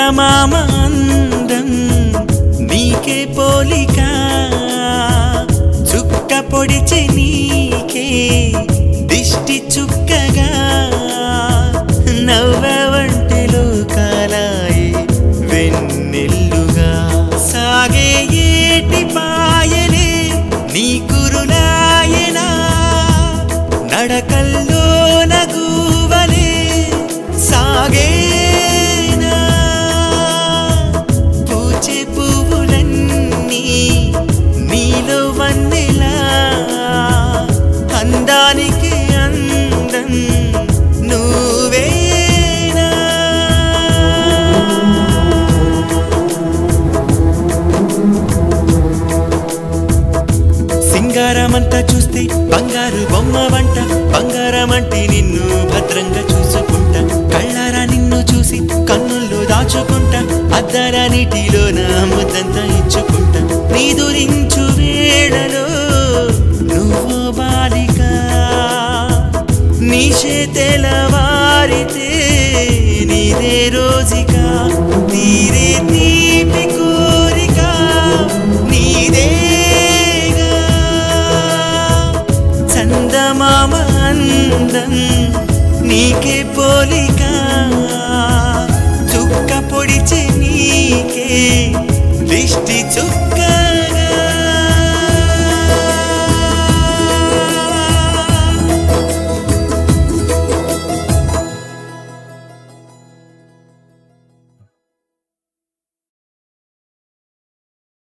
చందమామ అందం నీకే పోలిక చుక్క పొడిచి నీకే దిష్టి చుక్కగా నవ్వవంటిలో కాలాయి వెన్నెల్లుగా సాగే ఏటి పాయలే నీ కురులాయనా నడకల్లో నగువలే సాగేనా పూచే పువ్వులన్నీ నీలో వన్నెలా అందానికి అందం నువ్వేనా సింగారమంతా చూస్తే బంగారు బొమ్మ వంట బంగారమంటే నిన్ను భద్రంగా చూసుకుంటా కళ్ళారా నిన్ను చూసి కన్నుల్లో దాచుకుంటా అద్దర నీటిలో నా ముద్దంతా ఇచ్చుకుంటా నీ దురించు వేళలో నువ్వు బాలిక నీ చేతెల వారితే నీదే రోజిక